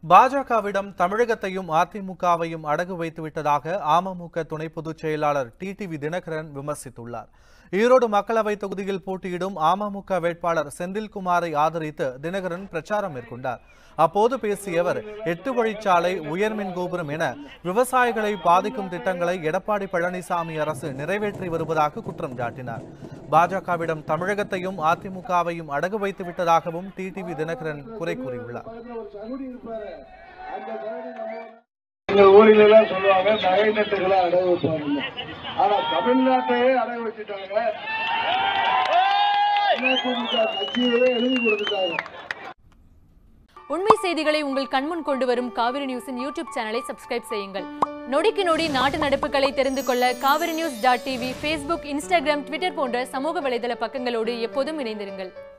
பாஜகவிடம் தமிழகத்தையும் அதிமுகவையும் அடகு வைத்து விட்டதாக அமமுக துணை பொதுச் செயலாளர் டிடிவி தினகரன் விமர்சித்துள்ளார் ஈரோடு மக்களவை தொகுதியில் போட்டியிடும் அமமுக வேட்பாளர் செந்தில்குமாரை ஆதரித்து தினகரன் பிரச்சாரம் மேற்கொண்டார் அப்போது பேசிய அவர் எட்டு வழிச்சாலை உயர்மின் கோபுரம் என விவசாயிகளை பாதிக்கும் திட்டங்களை எடப்பாடி பழனிசாமி அரசு நிறைவேற்றி வருவதாக குற்றம் சாட்டினார் பாஜகவிடம் தமிழகத்தையும் அதிமுகவையும் அடகு வைத்து விட்டதாகவும் டிடிவி தினகரன் குறை கூறியுள்ளார் எங்கள் ஊரில் எல்லாம் சொல்லுவாங்க நகை நட்டுகளை அடகு வைப்பாங்க ஆனா தமிழ்நாட்டையே அடகு வச்சுட்டாங்க அதிமுக கட்சியவே எழுதி கொடுத்துட்டாங்க உண்மை செய்திகளை உங்கள் கண்முன் கொண்டு வரும் காவிரி நியூஸின் யூடியூப் சேனலை சப்ஸ்கிரைப் செய்யுங்கள் நொடிக்கு நொடி நாட்டு நடப்புகளை தெரிந்து கொள்ள Kaveri news dot TV Facebook Instagram Twitter போன்ற சமூக வலைதள பக்கங்களோடு எப்போதும் இணைந்திருங்கள்